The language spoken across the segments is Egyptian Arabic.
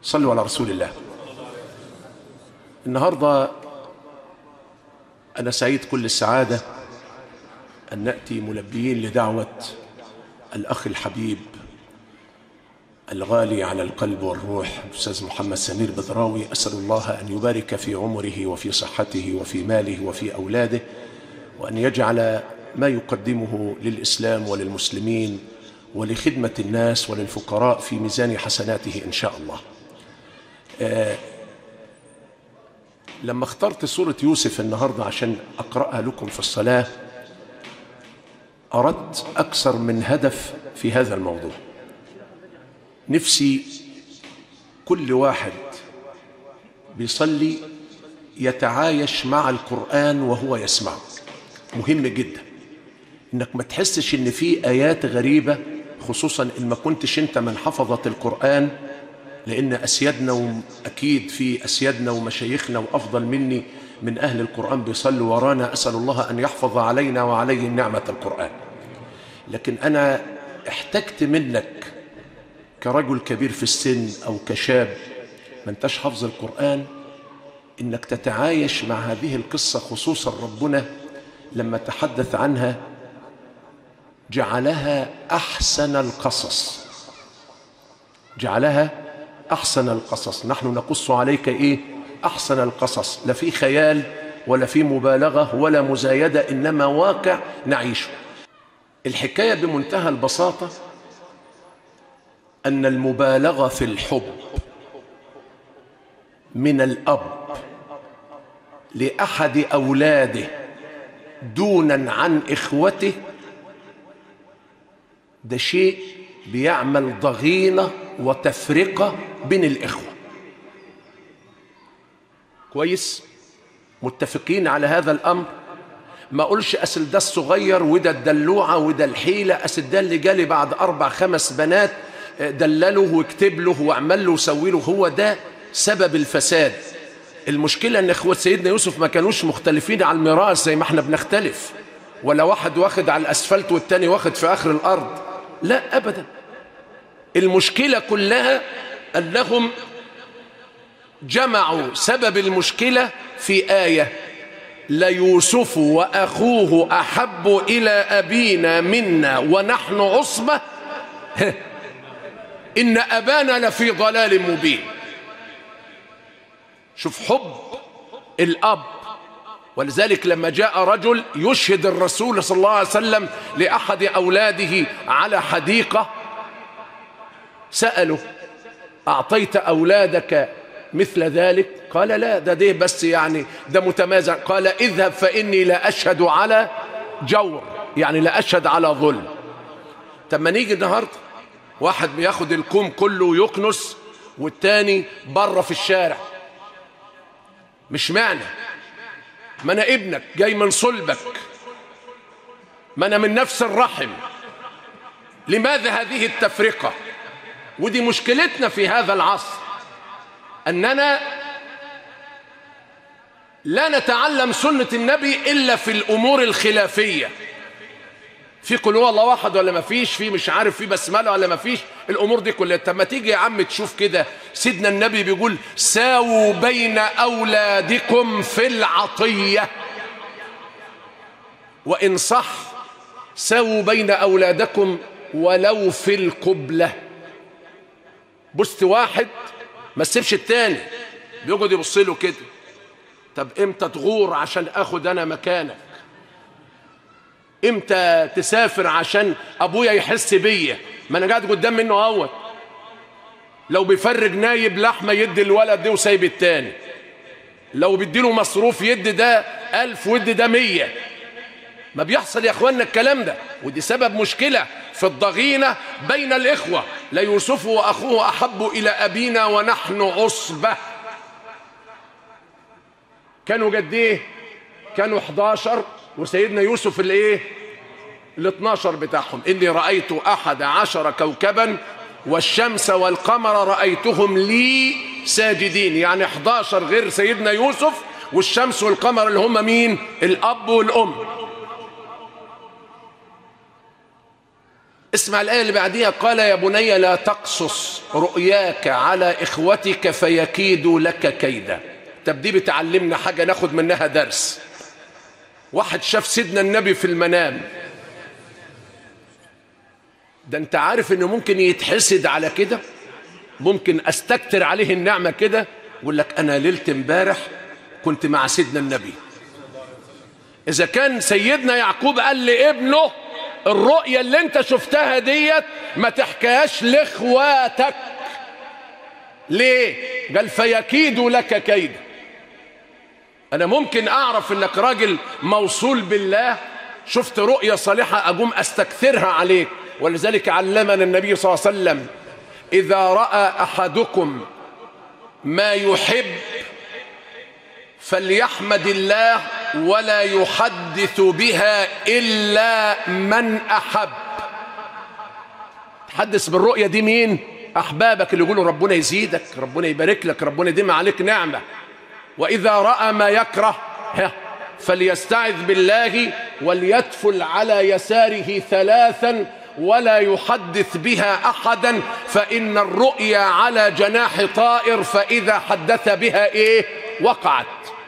صلوا على رسول الله النهاردة أنا سعيد كل السعادة أن نأتي ملبيين لدعوة الأخ الحبيب الغالي على القلب والروح الأستاذ محمد سمير بدراوي أسأل الله أن يبارك في عمره وفي صحته وفي ماله وفي أولاده وأن يجعل ما يقدمه للإسلام وللمسلمين ولخدمة الناس وللفقراء في ميزان حسناته إن شاء الله آه لما اخترت سورة يوسف النهاردة عشان أقرأها لكم في الصلاة أردت أكثر من هدف في هذا الموضوع نفسي كل واحد بيصلي يتعايش مع القرآن وهو يسمعه مهم جدا انك ما تحسش ان في ايات غريبة خصوصا ان ما كنتش انت من حفظة القرآن لان اسيادنا اكيد في اسيادنا ومشايخنا وافضل مني من اهل القرآن بيصلوا ورانا اسأل الله ان يحفظ علينا وعليهم نعمة القرآن لكن انا احتجت منك كرجل كبير في السن او كشاب ما انتش حافظ القرآن انك تتعايش مع هذه القصة خصوصا ربنا لما تحدث عنها جعلها احسن القصص جعلها احسن القصص نحن نقص عليك ايه احسن القصص لا في خيال ولا في مبالغه ولا مزايده انما واقع نعيشه الحكايه بمنتهى البساطه ان المبالغه في الحب من الاب لاحد اولاده دونا عن اخوته ده شيء بيعمل ضغينه وتفرقه بين الاخوه كويس متفقين على هذا الامر ما اقولش اصل ده الصغير وده الدلوعه وده الحيله اصل ده اللي جالي بعد اربع خمس بنات دلله واكتب له واعمل له وسوي له هو ده سبب الفساد المشكله ان اخوه سيدنا يوسف ما كانوش مختلفين على الميراث زي ما احنا بنختلف ولا واحد واخد على الاسفلت والتاني واخد في اخر الارض لا ابدا المشكله كلها انهم جمعوا سبب المشكله في ايه ليوسف واخوه احب الى ابينا منا ونحن عصبه ان ابانا لفي ضلال مبين شوف حب الاب ولذلك لما جاء رجل يشهد الرسول صلى الله عليه وسلم لاحد اولاده على حديقه ساله اعطيت اولادك مثل ذلك قال لا ده ده بس يعني ده متمازع قال اذهب فاني لا اشهد على جور يعني لا اشهد على ظلم طب ما نيجي النهارده واحد بياخد الكوم كله يكنس والتاني بره في الشارع مش معنى ما انا ابنك جاي من صلبك ما انا من نفس الرحم لماذا هذه التفرقه ودي مشكلتنا في هذا العصر اننا لا نتعلم سنه النبي الا في الامور الخلافيه في قل هو الله واحد ولا ما فيش في مش عارف في بسمله ولا ما فيش الامور دي كلها طب ما تيجي يا عم تشوف كده سيدنا النبي بيقول ساووا بين اولادكم في العطيه وان صح ساووا بين اولادكم ولو في القبله بصت واحد ما تسيبش التاني بيقعد يبص له كده طب امتى تغور عشان اخد انا مكانك امتى تسافر عشان ابويا يحس بيا ما انا قاعد قدام منه اهوت لو بيفرج نايب لحمه يدي الولد ده وسايب التاني لو بيديله مصروف يدي ده ألف ويدي ده مية ما بيحصل يا اخوانا الكلام ده ودي سبب مشكلة في الضغينة بين الإخوة لا يوسف وأخوه أحب إلى أبينا ونحن عصبة كانوا قد ايه كانوا 11 وسيدنا يوسف الايه ال 12 بتاعهم اني رايت احد عشر كوكبا والشمس والقمر رايتهم لي ساجدين يعني 11 غير سيدنا يوسف والشمس والقمر اللي هم مين الاب والام اسمع الآية اللي بعديها قال يا بني لا تقصص رؤياك على إخوتك فيكيدوا لك كيدا طب دي بتعلمنا حاجة ناخد منها درس واحد شاف سيدنا النبي في المنام ده انت عارف انه ممكن يتحسد على كده ممكن استكتر عليه النعمة كده يقول لك انا ليلة امبارح كنت مع سيدنا النبي اذا كان سيدنا يعقوب قال لابنه الرؤية اللي انت شفتها ديت ما تحكيهاش لاخواتك ليه قال فيكيدوا لك كيدا انا ممكن اعرف انك راجل موصول بالله شفت رؤية صالحة اقوم استكثرها عليك ولذلك علمنا النبي صلى الله عليه وسلم اذا راى احدكم ما يحب فليحمد الله ولا يحدث بها الا من احب تحدث بالرؤية دي مين احبابك اللي يقولوا ربنا يزيدك ربنا يبارك لك ربنا يديم عليك نعمه وإذا رأى ما يكره فليستعذ بالله وليتفل على يساره ثلاثا ولا يحدث بها أحدا فإن الرؤيا على جناح طائر فإذا حدث بها إيه وقعت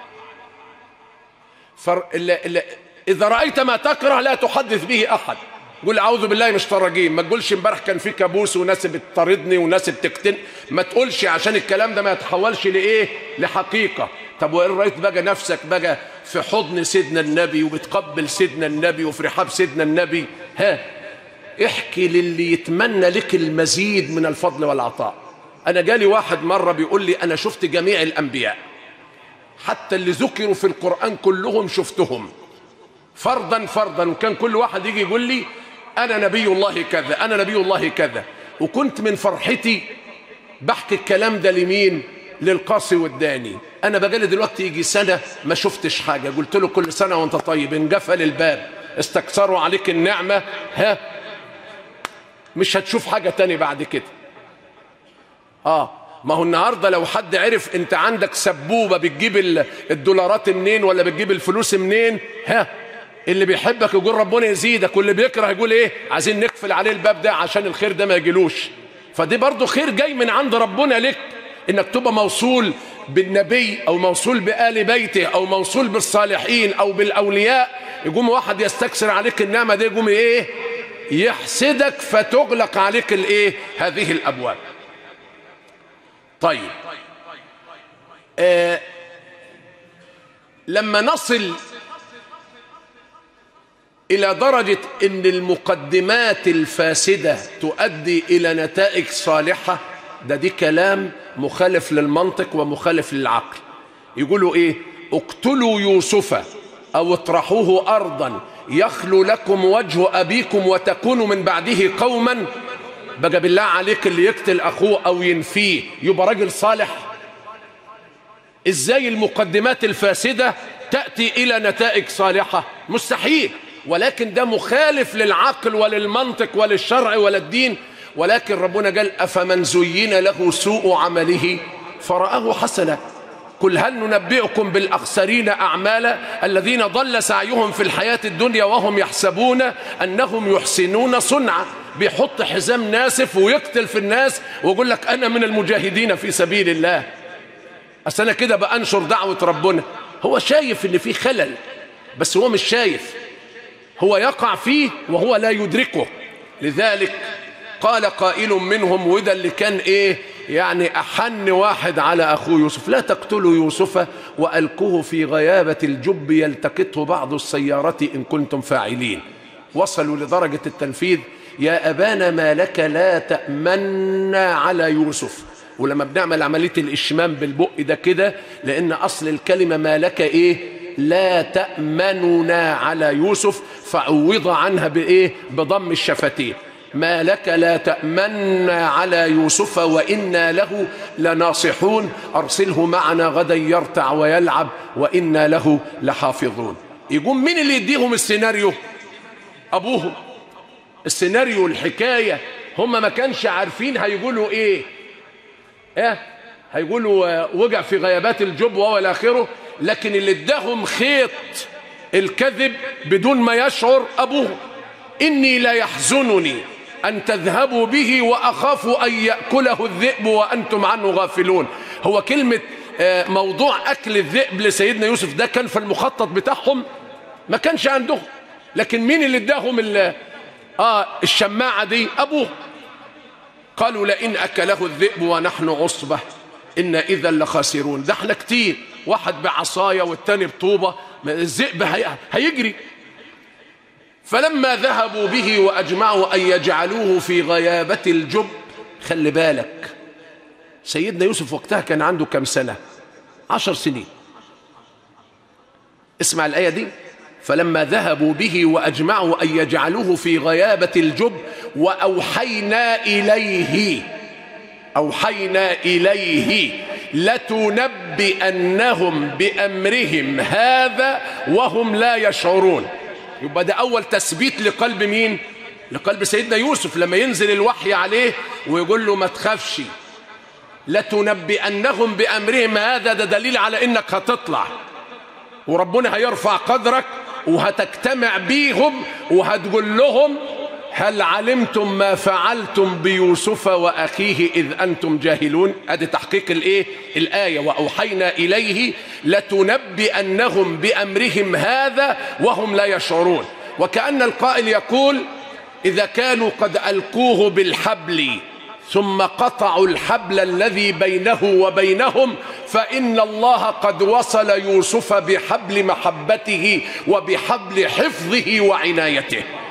فر... إذا رأيت ما تكره لا تحدث به أحد قول أعوذ بالله من الشيطان الرجيم ما تقولش امبارح كان في كابوس وناس بتطاردني وناس بتقتل ما تقولش عشان الكلام ده ما يتحولش لإيه لحقيقة طب وإن رأيت بقى نفسك بقى في حضن سيدنا النبي وبتقبل سيدنا النبي وفي رحاب سيدنا النبي ها احكي للي يتمنى لك المزيد من الفضل والعطاء أنا جالي واحد مرة بيقول لي أنا شفت جميع الأنبياء حتى اللي ذكروا في القرآن كلهم شفتهم فردا فردا وكان كل واحد يجي يقول لي أنا نبي الله كذا أنا نبي الله كذا وكنت من فرحتي بحكي الكلام ده لمين للقاصي والداني أنا بقالي دلوقتي يجي سنة ما شفتش حاجة قلت له كل سنة وانت طيب انقفل الباب استكثروا عليك النعمة ها مش هتشوف حاجة تاني بعد كده آه ما هو النهاردة لو حد عرف انت عندك سبوبة بتجيب الدولارات منين ولا بتجيب الفلوس منين ها اللي بيحبك يقول ربنا يزيدك واللي بيكره يقول ايه عايزين نقفل عليه الباب ده عشان الخير ده ما يجيلوش فدي برضو خير جاي من عند ربنا لك انك تبقى موصول بالنبي او موصول بآل بيته او موصول بالصالحين او بالاولياء يقوم واحد يستكثر عليك النعمة دي يقوم ايه يحسدك فتغلق عليك الايه هذه الابواب طيب آه لما نصل إلى درجة أن المقدمات الفاسدة تؤدي إلى نتائج صالحة ده دي كلام مخالف للمنطق ومخالف للعقل يقولوا إيه اقتلوا يوسف أو اطرحوه أرضا يخلو لكم وجه أبيكم وتكونوا من بعده قوما بقى بالله عليك اللي يقتل أخوه أو ينفيه يبقى راجل صالح إزاي المقدمات الفاسدة تأتي إلى نتائج صالحة مستحيل ولكن ده مخالف للعقل وللمنطق وللشرع وللدين ولكن ربنا قال أفمن زين له سوء عمله فرآه حسنا قل هل ننبئكم بالأخسرين أعمالا الذين ضل سعيهم في الحياة الدنيا وهم يحسبون أنهم يحسنون صنعا بيحط حزام ناسف ويقتل في الناس ويقول لك أنا من المجاهدين في سبيل الله أصل أنا كده بأنشر دعوة ربنا هو شايف إن في خلل بس هو مش شايف هو يقع فيه وهو لا يدركه لذلك قال قائل منهم وده اللي كان ايه يعني احن واحد على اخوه يوسف لا تقتلوا يوسف والقوه في غيابه الجب يلتقطه بعض السياره ان كنتم فاعلين وصلوا لدرجه التنفيذ يا ابانا ما لك لا تامنا على يوسف ولما بنعمل عمليه الاشمام بالبق ده كده لان اصل الكلمه ما لك ايه لا تأمننا على يوسف فعوض عنها بإيه بضم الشفتين ما لك لا تأمنا على يوسف وإنا له لناصحون أرسله معنا غدا يرتع ويلعب وإنا له لحافظون يقوم مين اللي يديهم السيناريو أبوهم السيناريو الحكاية هم ما كانش عارفين هيقولوا إيه إيه هيقولوا وجع في غيابات الجب وهو آخره لكن اللي اداهم خيط الكذب بدون ما يشعر أبوه إني لا يحزنني أن تذهبوا به وأخاف أن يأكله الذئب وأنتم عنه غافلون هو كلمة آه، موضوع أكل الذئب لسيدنا يوسف ده كان في المخطط بتاعهم ما كانش عندهم لكن مين اللي اداهم ال- آه الشماعة دي أبوه قالوا لئن أكله الذئب ونحن عصبة إن إذا لخاسرون ده احنا كتير واحد بعصاية والتاني بطوبة ما الذئب هي- هيجري فلما ذهبوا به وأجمعوا أن يجعلوه في غيابة الجب خلي بالك سيدنا يوسف وقتها كان عنده كم سنة عشر سنين اسمع الآية دي فلما ذهبوا به وأجمعوا أن يجعلوه في غيابة الجب وأوحينا إليه أوحينا إليه لتنبئنهم بأمرهم هذا وهم لا يشعرون يبقى ده أول تثبيت لقلب مين؟ لقلب سيدنا يوسف لما ينزل الوحي عليه ويقول له ما تخافش لتنبئنهم بأمرهم هذا ده دليل على إنك هتطلع وربنا هيرفع قدرك وهتجتمع بيهم وهتقول لهم هل علمتم ما فعلتم بيوسف واخيه اذ انتم جاهلون ادي تحقيق الايه الايه واوحينا اليه لتنبئنهم بامرهم هذا وهم لا يشعرون وكان القائل يقول اذا كانوا قد القوه بالحبل ثم قطعوا الحبل الذي بينه وبينهم فإن الله قد وصل يوسف بحبل محبته وبحبل حفظه وعنايته